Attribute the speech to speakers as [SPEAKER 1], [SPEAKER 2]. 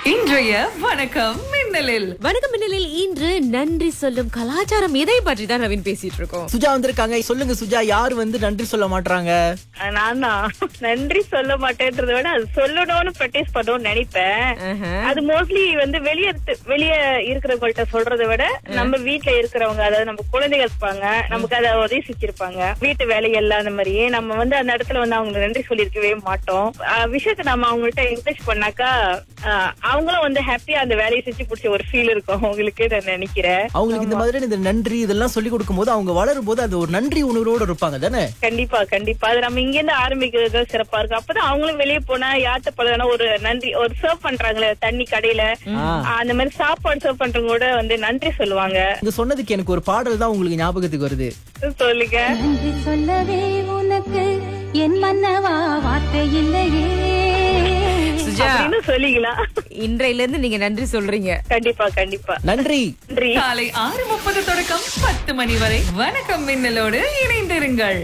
[SPEAKER 1] இன்றைய வணக்கம் மின்னலில்
[SPEAKER 2] வணக்கம் மின்னலில் இன்று நன்றி சொல்லும் கலாச்சாரம் இதை பற்றி தான் நவீன் பேசிட்டு இருக்கோம்
[SPEAKER 3] சுஜா வந்திருக்காங்க சொல்லுங்க சுஜா யார் வந்து நன்றி சொல்ல மாட்டாங்க
[SPEAKER 4] நான் தான் நன்றி சொல்ல மாட்டேன்றத விட அது சொல்லணும்னு ப்ராக்டிஸ் பண்ணணும்னு நினைப்பேன்
[SPEAKER 2] ஆஹா.
[SPEAKER 4] அது மோஸ்ட்லி வந்து வெளிய இருந்து- வெளிய இருக்கிறவங்கள்ட்ட சொல்றதை விட நம்ம வீட்ல இருக்கிறவங்க அதாவது நம்ம குழந்தைகள் இருப்பாங்க நமக்கு அதை உதவி செஞ்சிருப்பாங்க வீட்டு வேலைகள் அந்த மாதிரி நம்ம வந்து அந்த இடத்துல வந்து அவங்க நன்றி சொல்லியிருக்கவே மாட்டோம் ஆஹ் விஷயத்த நம்ம அவங்கள்ட்ட என்கரேஜ் பண்ணாக்கா ஆஹ் அவங்களும் வந்து ஹாப்பியா அந்த வேலையை செஞ்சு பிடிச்ச ஒரு ஃபீல் இருக்கும் அவங்களுக்கு நான் நினைக்கிறேன்
[SPEAKER 3] அவங்களுக்கு இந்த மாதிரி இந்த நன்றி இதெல்லாம் சொல்லி கொடுக்கும் போது அவங்க வளரும் போது அது ஒரு நன்றி உணர்வோட இருப்பாங்க தானே
[SPEAKER 4] கண்டிப்பா கண்டிப்பா அது நம்ம இங்க இருந்து ஆரம்பிக்கிறது தான் சிறப்பா இருக்கும் அப்பதான் அவங்களும் வெளியே போனா யார்கிட்ட பழகினா ஒரு நன்றி ஒரு சர்வ் பண்றாங்களே தண்ணி கடையில
[SPEAKER 3] ஆ.
[SPEAKER 4] அந்த மாதிரி சாப்பாடு சர்வ் பண்றவங்க கூட வந்து நன்றி சொல்லுவாங்க
[SPEAKER 3] நீங்க சொன்னதுக்கு எனக்கு ஒரு பாடல் தான் உங்களுக்கு ஞாபகத்துக்கு வருது
[SPEAKER 4] சொல்லுங்க
[SPEAKER 5] நன்றி சொல்லவே உனக்கு என் மன்னவா வார்த்தை இல்லையே
[SPEAKER 2] சுஜா
[SPEAKER 4] அப்படின்னு சொல்லிக்கலாம்
[SPEAKER 2] இன்றையில இருந்து நீங்க நன்றி சொல்றீங்க
[SPEAKER 4] கண்டிப்பா கண்டிப்பா
[SPEAKER 3] நன்றி
[SPEAKER 4] நன்றி
[SPEAKER 1] காலை ஆறு முப்பது தொடக்கம் பத்து மணி வரை வணக்கம் மின்னலோடு இணைந்திருங்கள்